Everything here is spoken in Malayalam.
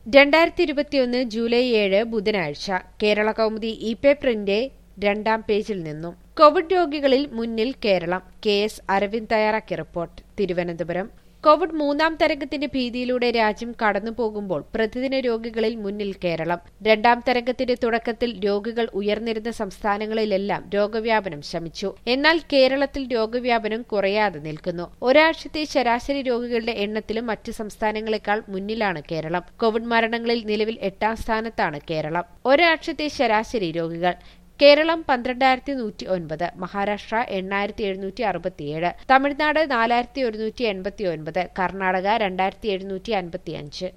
രണ്ടായിരത്തി ഇരുപത്തിയൊന്ന് ജൂലൈ ഏഴ് ബുധനാഴ്ച കേരള കൗമുദി ഇ പേപ്പറിന്റെ രണ്ടാം പേജിൽ നിന്നും കോവിഡ് രോഗികളിൽ മുന്നിൽ കേരളം കെ എസ് അരവിന്ദ് തയ്യാറാക്കിയ റിപ്പോർട്ട് തിരുവനന്തപുരം കോവിഡ് മൂന്നാം തരംഗത്തിന്റെ ഭീതിയിലൂടെ രാജ്യം കടന്നുപോകുമ്പോൾ പ്രതിദിന രോഗികളിൽ മുന്നിൽ കേരളം രണ്ടാം തരംഗത്തിന്റെ തുടക്കത്തിൽ രോഗികൾ ഉയർന്നിരുന്ന സംസ്ഥാനങ്ങളിലെല്ലാം രോഗവ്യാപനം ശമിച്ചു എന്നാൽ കേരളത്തിൽ രോഗവ്യാപനം കുറയാതെ നിൽക്കുന്നു ഒരാഴ്ചത്തെ ശരാശരി രോഗികളുടെ എണ്ണത്തിലും മറ്റ് സംസ്ഥാനങ്ങളെക്കാൾ മുന്നിലാണ് കേരളം കോവിഡ് മരണങ്ങളിൽ നിലവിൽ എട്ടാം സ്ഥാനത്താണ് കേരളം ഒരാഴ്ചത്തെ ശരാശരി രോഗികൾ കേരളം പന്ത്രണ്ടായിരത്തി നൂറ്റി ഒൻപത് മഹാരാഷ്ട്ര എണ്ണായിരത്തി എഴുന്നൂറ്റി അറുപത്തിയേഴ് തമിഴ്നാട് നാലായിരത്തി ഒരുന്നൂറ്റി എൺപത്തി ഒൻപത് കർണാടക രണ്ടായിരത്തി എഴുന്നൂറ്റി അൻപത്തി അഞ്ച്